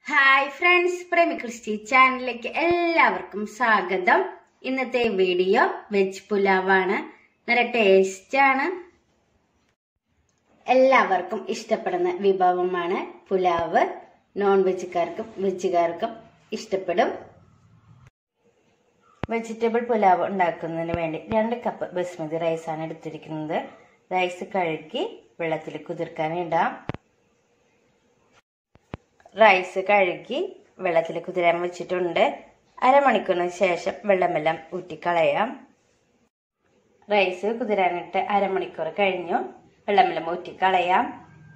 hi friends പ്രേമി Christy ചാനലിലേക്ക് എല്ലാവർക്കും സ്വാഗതം ഇന്നത്തെ വീഡിയോ വെജ് പുലാവാണ് നല്ല ടേസ്റ്റ് ആണ് എല്ലാവർക്കും ഇഷ്ടപ്പെടുന്ന വിഭവമാണ് പുലാവ് നോൺ വെജുകാർക്കും വെജുകാർക്കും ഇഷ്ടപ്പെടും വെജിറ്റബിൾ പുലാവ് ഉണ്ടാക്കുന്നതിന് വേണ്ടി രണ്ട് കപ്പ് ബസ്മതി റൈസാണ് എടുത്തിരിക്കുന്നത് റൈസ് കഴുകി വെള്ളത്തിൽ കുതിർക്കാൻ ഇടാം റൈസ് കഴുകി വെള്ളത്തിൽ കുതിരാൻ വെച്ചിട്ടുണ്ട് അരമണിക്കൂറിന് ശേഷം വെള്ളമെല്ലാം ഊറ്റിക്കളയാം റൈസ് കുതിരാനിട്ട് അരമണിക്കൂർ കഴിഞ്ഞു വെള്ളമെല്ലാം ഊറ്റിക്കളയാം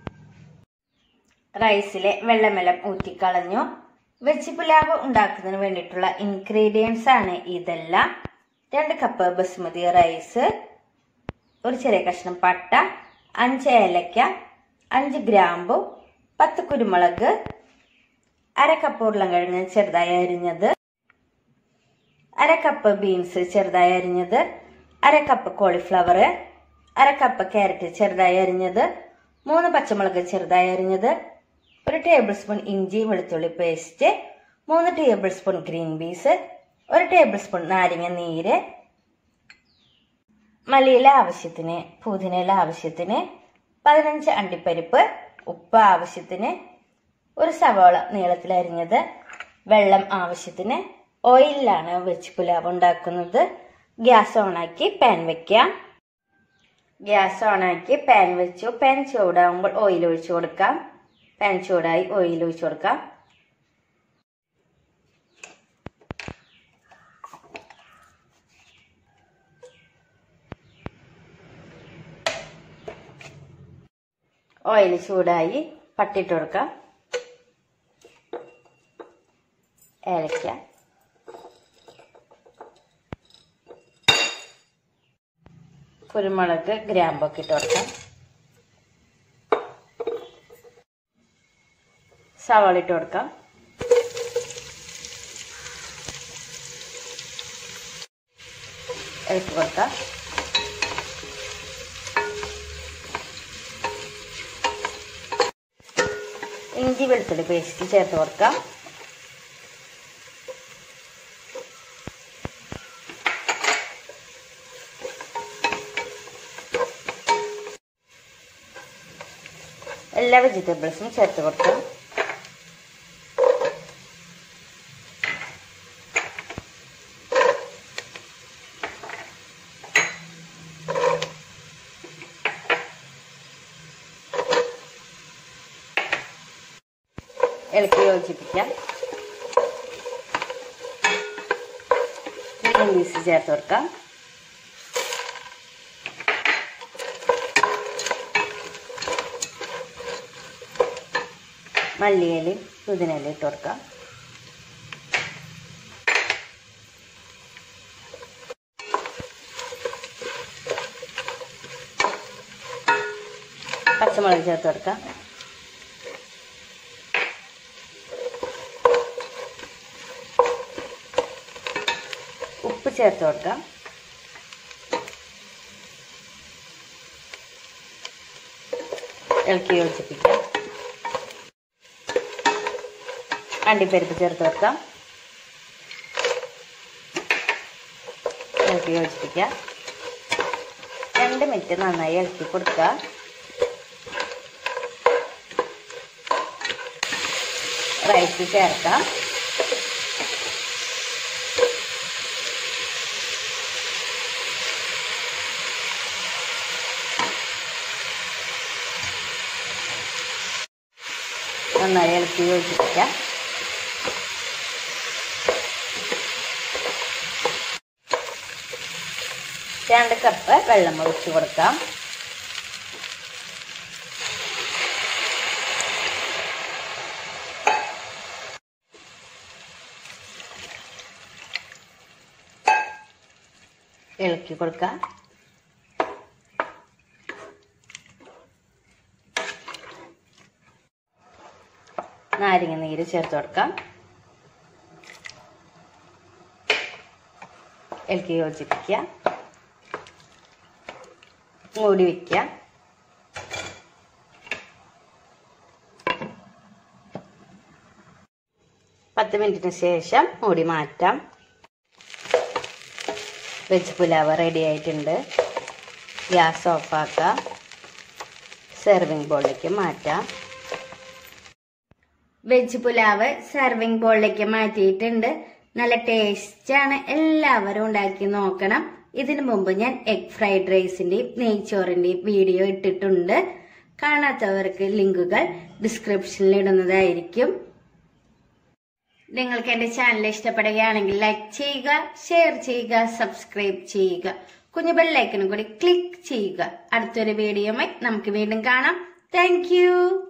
റൈസിലെ വെള്ളമെല്ലാം ഊറ്റിക്കളഞ്ഞു വെജ് പുലാവ് ഉണ്ടാക്കുന്നതിന് വേണ്ടിയിട്ടുള്ള ഇൻഗ്രീഡിയൻസ് ആണ് ഇതെല്ലാം രണ്ട് കപ്പ് ബസുമതി റൈസ് ഒരു ചെറിയ കഷ്ണം പട്ട അഞ്ച് ഏലക്ക അഞ്ച് ഗ്രാമ്പു പത്ത് കുരുമുളക് അര കപ്പ് ഉരുളൻകിഴങ്ങ് ചെറുതായി അരിഞ്ഞത് അര കപ്പ് ബീൻസ് ചെറുതായി അരിഞ്ഞത് അര കപ്പ് കോളിഫ്ലവർ അര കപ്പ് ക്യാരറ്റ് ചെറുതായി അരിഞ്ഞത് മൂന്ന് പച്ചമുളക് ചെറുതായി അരിഞ്ഞത് ഒരു ടേബിൾ സ്പൂൺ ഇഞ്ചി വെളുത്തുള്ളി പേസ്റ്റ് മൂന്ന് ടേബിൾ സ്പൂൺ ഗ്രീൻ പീസ് ഒരു ടേബിൾ സ്പൂൺ നാരങ്ങ നീര് മല്ലിയില ആവശ്യത്തിന് പുതിനയില ആവശ്യത്തിന് പതിനഞ്ച് അണ്ടിപ്പരിപ്പ് ഉപ്പ് ആവശ്യത്തിന് ഒരു സവാള നീളത്തിൽ അരിഞ്ഞത് വെള്ളം ആവശ്യത്തിന് ഓയിലിലാണ് വെജ് പുലാവ് ഉണ്ടാക്കുന്നത് ഗ്യാസ് ഓണാക്കി പാൻ വെക്കാം ഗ്യാസ് ഓണാക്കി പാൻ വെച്ചു പാൻ ചൂടാകുമ്പോൾ ഓയിൽ ഒഴിച്ചു കൊടുക്കാം പാൻ ചൂടായി ഓയിൽ ഒഴിച്ചു കൊടുക്കാം ഓയിൽ ചൂടായി പട്ടിട്ട് കൊടുക്കാം ഏലക്ക കുരുമുളക് ഗ്രാമ്പൊക്കെ ഇട്ട് കൊടുക്കാം സവാള ഇട്ട് കൊടുക്കാം ഇളക്കി കൊടുക്കാം ഇഞ്ചി വെളുത്തുള്ളി പേസ്റ്റ് ചേർത്ത് കൊടുക്കാം എല്ലാ വെജിറ്റബിൾസും ചേർത്ത് കൊടുക്കാം ഇളക്കി യോജിപ്പിക്കാം ഗ്രീൻ പീസ് ചേർത്ത് കൊടുക്കാം മല്ലിയിലയും പുതിനയില ഇട്ട് കൊടുക്കാം പച്ചമുളക് ചേർത്ത് കൊടുക്കാം ഉപ്പ് ചേർത്ത് കൊടുക്കാം ഇളക്കി യോജിപ്പിക്കാം അണ്ടിപ്പരിപ്പ് ചേർത്ത് വെക്കാം ഇളക്കി യോജിപ്പിക്കാം രണ്ട് മിനിറ്റ് നന്നായി ഇളക്കി കൊടുക്കുക റൈസ് ചേർക്കാം നന്നായി ഇളക്കി യോജിപ്പിക്കാം രണ്ട് കപ്പ് വെള്ളം ഒഴിച്ച് കൊടുക്കാം ഇളക്കി കൊടുക്കാം നാരങ്ങ നീര് ചേർത്ത് കൊടുക്കാം ഇളക്കി യോജിപ്പിക്കുക മൂടി വയ്ക്കുക പത്ത് മിനിറ്റിന് ശേഷം മൂടി മാറ്റാം വെജ് പുലാവ് റെഡി ആയിട്ടുണ്ട് ഗ്യാസ് ഓഫാക്കാം സെർവിങ് ബോളിലേക്ക് മാറ്റാം വെജ് പുലാവ് സെർവിങ് ബോളിലേക്ക് മാറ്റിയിട്ടുണ്ട് നല്ല ടേസ്റ്റാണ് എല്ലാവരും ഉണ്ടാക്കി നോക്കണം ഇതിനു മുമ്പ് ഞാൻ എഗ് ഫ്രൈഡ് റൈസിന്റെയും നെയ്ച്ചോറിന്റെയും വീഡിയോ ഇട്ടിട്ടുണ്ട് കാണാത്തവർക്ക് ലിങ്കുകൾ ഡിസ്ക്രിപ്ഷനിൽ ഇടുന്നതായിരിക്കും നിങ്ങൾക്ക് എന്റെ ചാനൽ ഇഷ്ടപ്പെടുകയാണെങ്കിൽ ലൈക്ക് ചെയ്യുക ഷെയർ ചെയ്യുക സബ്സ്ക്രൈബ് ചെയ്യുക കുഞ്ഞു ബെല്ലൈക്കനും കൂടി ക്ലിക്ക് ചെയ്യുക അടുത്തൊരു വീഡിയോയുമായി നമുക്ക് വീണ്ടും കാണാം താങ്ക്